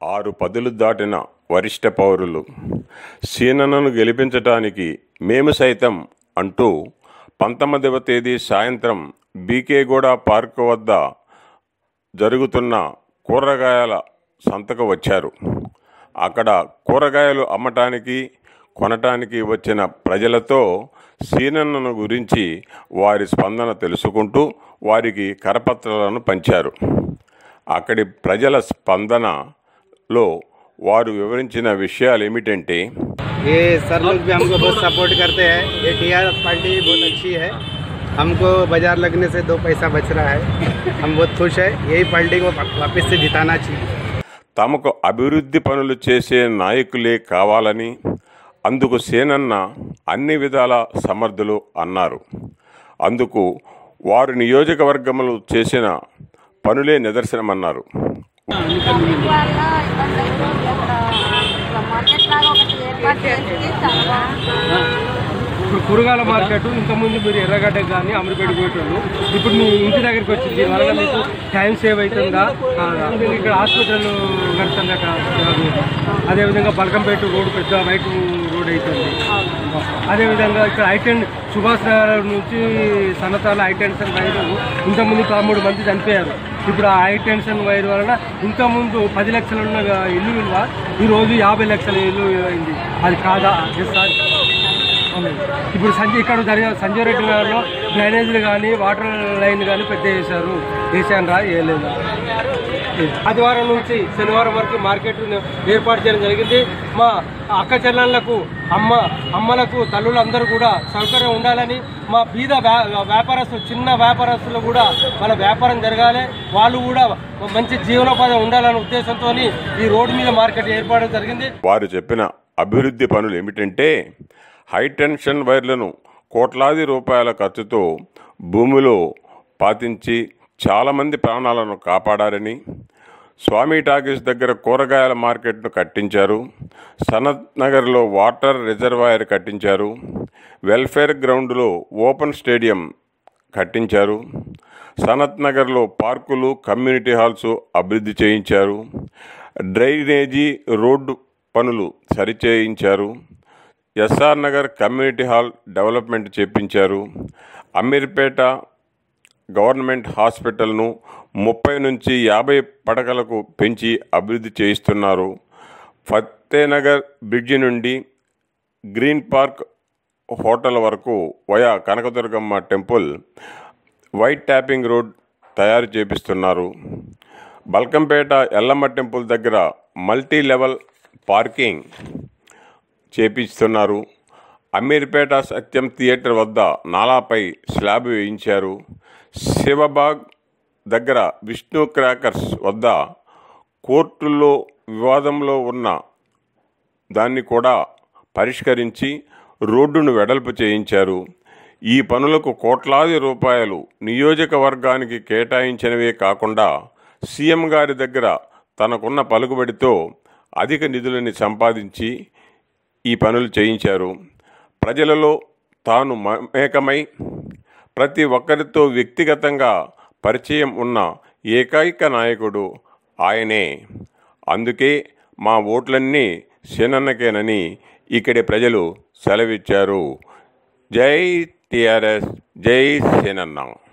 ఆరు పదులు దాటిన వరిష్ఠ పౌరులు సీనన్నను గెలిపించటానికి మేము సైతం అంటూ పంతొమ్మిదవ తేదీ సాయంత్రం బీకేగూడ పార్కు వద్ద జరుగుతున్న కూరగాయల సంతకు వచ్చారు అక్కడ కూరగాయలు అమ్మటానికి కొనటానికి వచ్చిన ప్రజలతో సీనన్నను గురించి వారి స్పందన తెలుసుకుంటూ వారికి కరపత్రాలను పంచారు అక్కడి ప్రజల స్పందనలో వారు వివరించిన విషయాలు ఏమిటంటే ये सर लोग भी हमको बहुत सपोर्ट करते हैं ये टी आर पार्टी बहुत अच्छी है हमको बाजार लगने से दो पैसा बच रहा है हम बहुत खुश है यही पार्टी को वापस से जिताना चाहिए తమకు అభివృద్ధి పనులు చేసే నాయకులే కావాలని అందుకు సేనన్న అన్ని విధాల సమర్థులు అన్నారు అందుకు వారు నియోజకవర్గములు చేసిన పనులే నిదర్శనమన్నారు ట్రాఫిక్ వల్ల ఇబ్బంది అవుతుంది అక్కడ మార్కెట్ లాగా ఒకటి ఏర్పాటు చేసి చాలా ఇప్పుడు కూరగాయల మార్కెట్ ఇంతకుముందు మీరు ఎర్రగడ్డ కానీ అమరిపేట పోయేటోళ్ళు ఇప్పుడు మీ ఇంటి దగ్గరికి వచ్చి దీనివల్ల మీకు టైం సేవ్ అవుతుందా కాదా? మీకు ఇక్కడ హాస్పిటల్ కడుతుంది అక్కడ అదేవిధంగా బల్కంపేట రోడ్ పెద్ద వైట్ రోడ్ అవుతుంది అదేవిధంగా ఇక్కడ ఐటెన్ సుభాష్ నగర్ నుంచి సన్నతాల హైటెన్షన్ వైరు ఇంతకుముందు పదమూడు మంది చనిపోయారు ఇప్పుడు ఆ హైటెన్షన్ వైర్ వలన ఇంతకుముందు పది లక్షలు ఉన్న ఇల్లు విలువ ఈరోజు యాభై లక్షల ఇల్లు అయింది అది కాదా ఎస్ సార్ అవునండి. ఇప్పుడు సంజయ్ ఇక్కడ జరిగిన సంజయ్ రెడ్డి గారిలో డ్రైనేజీలు కానీ వాటర్ లైన్ కానీ పెద్ద చేశారు వేసాను రా వేయలేదు ఆదివారం నుంచి శనివారం వరకు మార్కెట్ ఏర్పాటు చేయడం జరిగింది మా అక్క చెల్లెళ్లకు అమ్మ అమ్మలకు తల్లులందరూ కూడా సౌకర్యం ఉండాలని మా బీద వ్యా- వ్యాపారస్తులు చిన్న వ్యాపారస్తులు కూడా వాళ్ళ వ్యాపారం జరగాలి వాళ్ళు కూడా మంచి జీవనోపాధి ఉండాలనే ఉద్దేశంతో ఈ రోడ్డు మీద మార్కెట్ ఏర్పాటు జరిగింది వారు చెప్పిన అభివృద్ధి పనులు ఏమిటంటే హైటెన్షన్ వైర్లను కోట్లాది రూపాయల ఖర్చుతో భూమిలో పాతించి చాలామంది ప్రాణాలను కాపాడారని స్వామి టాకీస్ దగ్గర కూరగాయల మార్కెట్ను కట్టించారు సనత్ నగర్లో వాటర్ రిజర్వాయర్ కట్టించారు వెల్ఫేర్ గ్రౌండ్లో ఓపెన్ స్టేడియం కట్టించారు సనత్ నగర్లో పార్కులు కమ్యూనిటీ హాల్స్ అభివృద్ధి చేయించారు డ్రైనేజీ రోడ్డు పనులు సరిచేయించారు SR Nagar community hall development చేపించారు అమీర్పేట గవర్నమెంట్ హాస్పిటల్ను ముప్పై నుంచి యాభై పడకలకు పెంచి అభివృద్ధి చేయిస్తున్నారు ఫతేనగర్ బ్రిడ్జి నుండి గ్రీన్ పార్క్ హోటల్ వరకు via Kanakadurgamma temple white topping road తయారు చేపిస్తున్నారు బల్కంపేట ఎల్లమ్మ టెంపుల్ దగ్గర మల్టీ లెవెల్ పార్కింగ్ చేపిస్తున్నారు అమీర్పేట సత్యం థియేటర్ వద్ద నాలాపై స్లాబ్ వేయించారు శివబాగ్ దగ్గర విష్ణు క్రాకర్స్ వద్ద కోర్టుల్లో వివాదంలో ఉన్న దాన్ని కూడా పరిష్కరించి రోడ్డును వెడల్పు చేయించారు ఈ పనులకు కోట్లాది రూపాయలు నియోజకవర్గానికి కేటాయించినవే కాకుండా సీఎం గారి దగ్గర తనకున్న పలుకుబడితో అధిక నిధులని సంపాదించి ఈ పనులు చేయించారు ప్రజలలో తాను మమేకమై ప్రతి ఒక్కరితో వ్యక్తిగతంగా పరిచయం ఉన్న ఏకైక నాయకుడు ఆయనే అందుకే మా ఓట్లన్నీ సేనన్నకేనని ఇక్కడి ప్రజలు సెలవిచ్చారు జై టిఆర్ఎస్ జై సేనన్న